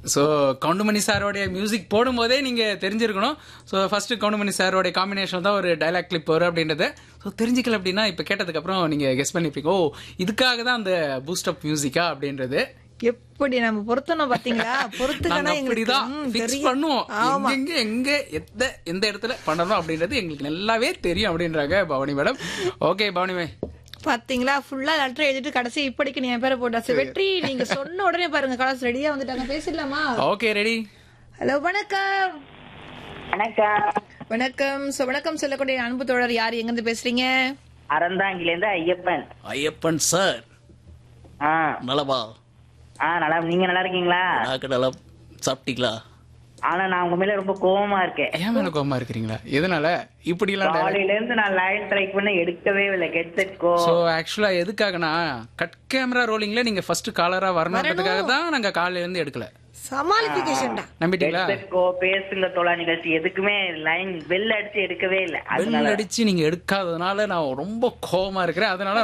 So Goundamani சாரோடைய music போடும்போதே நீங்க தெரிஞ்சிருக்கணும் ஸோ ஃபர்ஸ்ட் கவுண்டமணி சாரோடைய காம்பினேஷன் தான் ஒரு டைலாக் கிளிப் வரும் அப்படின்றத ஸோ தெரிஞ்சுக்கல அப்படின்னா இப்போ கேட்டதுக்கு அப்புறம் நீங்க கெஸ் பண்ணிப்பீங்க ஓ இதுக்காக தான் அந்த பூஸ்ட் அப் மியூசிக்கா அப்படின்றது எப்படி நம்ம பொருத்தணும் பாத்தீங்களா பொறுத்துக்கனா நாங்க எங்களுக்கு அப்படிதான் ம், ஃபிக்ஸ் தெரியும். பண்ணுவோம் ஆமா எங்க எங்க எந்த எந்த இடத்துல பண்ணணும் அப்படின்றது எங்களுக்கு நல்லாவே தெரியும் அப்படின்றாங்க Bhavani madam okay Bhavani ma'am பாத்தீங்களா ஃபுல்லா லெட்டர் எழுதிட்டு கடைசி இப்படிக்கு நீ என் பேரை போட்டாச்சு வெற்றி நீங்க சொன்ன உடனே பாருங்க கலாஸ் ரெடியா வந்துட்டாங்க பேசிடலாமா ஓகே ரெடி ஹலோ வணக்கம் வணக்கம் வணக்கம் சோ வணக்கம் சொல்லக்கூடிய அன்பு தோழர் யார் எங்க இருந்து பேசுறீங்க அறந்தாங்கில இருந்து ஐயப்பன் ஐயப்பன் சார் ஆ நலவா ஆ நல்லா நீங்க நல்லா இருக்கீங்களா நாக்கு நலம் சாப்பிட்டீங்களா ஆனா நான் உங்க மேல ரொம்ப கோவமா இருக்கேன் ஏன் மேல கோவமா இருக்கிறீங்களா எதனால இப்படி எல்லாம் காலையில இருந்து நான் லைன் ட்ரை பண்ண எடுக்கவே இல்லை கெட் செட் கோ சோ ஆக்சுவலா எதுக்காகனா கட் கேமரா ரோலிங்ல நீங்க ஃபர்ஸ்ட் காலரா வரணுன்றதுக்காக தான் நாங்க காலையில இருந்து எடுக்கல சமாளிபிகேஷன்டா நம்பிட்டீங்களா கெட் செட் கோ பேசுங்க தோழா நிகழ்ச்சி எதுக்குமே லைன் வெள்ள அடிச்சு எடுக்கவே இல்லை பெல் அதனால அடிச்சு நீங்க எடுக்காததுனால நான் ரொம்ப கோவமா இருக்கிறேன் அதனால